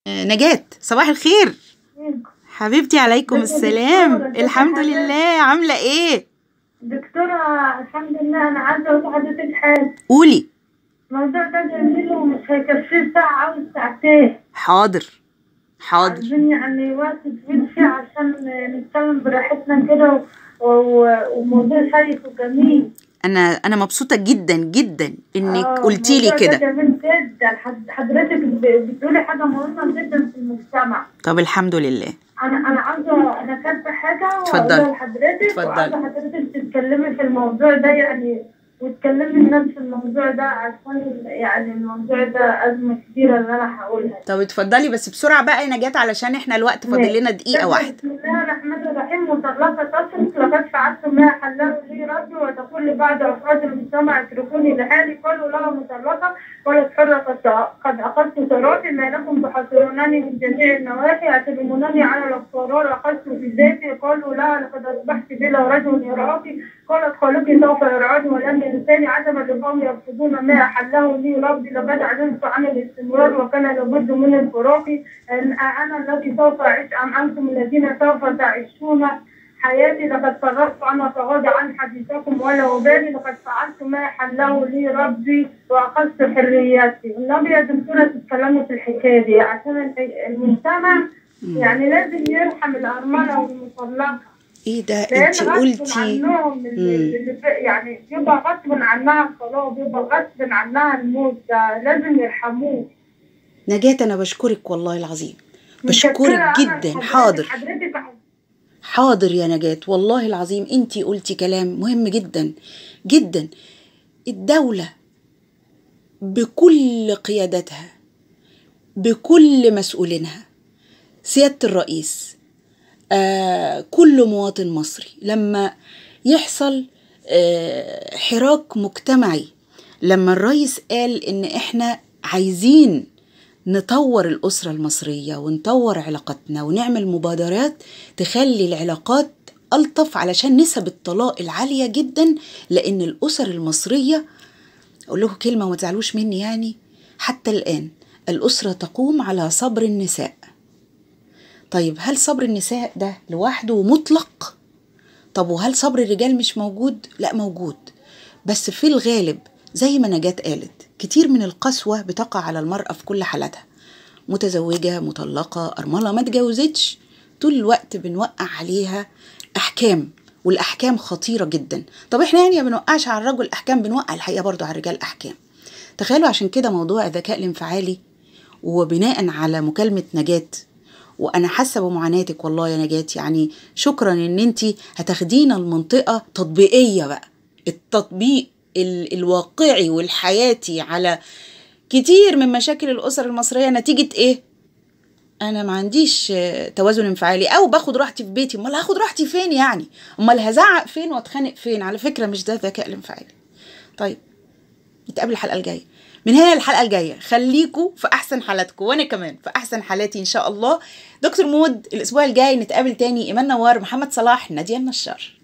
نجاة صباح الخير حبيبتي عليكم السلام الحمد لله عاملة ايه دكتورة الحمد لله أنا عايزة أقول لحضرتك حاجة قولي الموضوع ده جميل ومش هيكفيه ساعة عاوز ساعتين حاضر حاضر عايزين يعني وقت طويل فيه عشان نتكلم براحتنا كده و- و- وموضوع شيق وجميل انا انا مبسوطة جدا جدا انك آه، قلتي لي الموضوع ده كده جميل جدا حد- حضرتك ب- بتقولي حاجة مهمة جدا في المجتمع طب الحمد لله أنا أنا عاوزة أنا كاتبة حاجة اتفضلي. وأقولها لحضرتك اتفضلي. وعاوزة حضرتك تتكلمي في الموضوع ده يعني وتكلمي الناس في الموضوع ده عشان يعني الموضوع ده أزمة كبيرة اللي أنا هقولها طب اتفضلي بس بسرعة بقى يا نجاة علشان احنا الوقت فاضل لنا دقيقة واحدة بسم الله الرحمن الرحيم مطلقة تصرف لقد فعلت ما حله لي ربي وتقول لبعض أفراد المجتمع اتركوني لحالي قالوا لها مطلقة قالت حرة قد قد أخذت ثروتي ما لكم تحاصرونني من جميع النواحي أتلمونني على الأفرار أخذت في ذاتي قالوا لها لقد أصبحت بلا رجل يراك قالت خالقي سوف يرعاني ولم ينساني عدم لقوم يرفضون ما أحله لي ربي لقد عجزت عن الاستمرار وكان لابد من الفراق أن أنا الذي سوف أعيش أم أنتم الذين سوف تعيشون حياتي لقد فرغت أن أتغاضى عن حديثكم ولا أبالي لقد فعلت ما حله لي ربي وأخذت حرياتي النبي يا دكتورة تتكلموا في الحكاية دي عشان الح- المجتمع يعني لازم يرحم الأرملة والمطلقة ايه ده لأن انت غصب قلتي عنهم اللي اللي ب- يعني يبقى غصب عنها الصلاة بيبقى غصب عنها الموت ده لازم يرحموه نجاة انا بشكرك والله العظيم متشكرة بشكرك أنا جدا لحضرتك- حاضر حضرتك حاضر يا نجاة والله العظيم انتي قلتي كلام مهم جدا جدا الدولة بكل قيادتها بكل مسؤولينها سيادة الرئيس آه كل مواطن مصري لما يحصل آه حراك مجتمعي لما الرئيس قال ان احنا عايزين نطور الأسرة المصرية ونطور علاقاتنا ونعمل مبادرات تخلي العلاقات ألطف علشان نسب الطلاق العالية جدا لأن الأسر المصرية أقول لكم كلمة وما تزعلوش مني يعني حتى الآن الأسرة تقوم على صبر النساء طيب هل صبر النساء ده لوحده مطلق طب وهل صبر الرجال مش موجود لا موجود بس في الغالب زي ما نجاة قالت كتير من القسوة بتقع على المرأة في كل حالاتها متزوجة مطلقة أرملة ما اتجوزتش طول الوقت بنوقع عليها أحكام والأحكام خطيرة جدا طب احنا يعني ما بنوقعش على الرجل أحكام بنوقع الحقيقة برضو على الرجال أحكام تخيلوا عشان كده موضوع الذكاء الانفعالي وبناء على مكالمة نجاة وانا حاسه بمعاناتك والله يا نجاة يعني شكرا ان انت هتاخدينا المنطقه تطبيقيه بقى التطبيق ال- الواقعي والحياتي على كتير من مشاكل الاسر المصريه نتيجه ايه انا ما عنديش آه، توازن انفعالي او باخد راحتي في بيتي امال هاخد راحتي فين يعني امال هزعق فين واتخانق فين على فكره مش ده الذكاء الانفعالي طيب نتقابل الحلقه الجايه من هنا الحلقه الجايه خليكوا في احسن حالاتكم وانا كمان في احسن حالاتي ان شاء الله دكتور مود الاسبوع الجاي نتقابل تاني ايمان نوار محمد صلاح ناديه النشار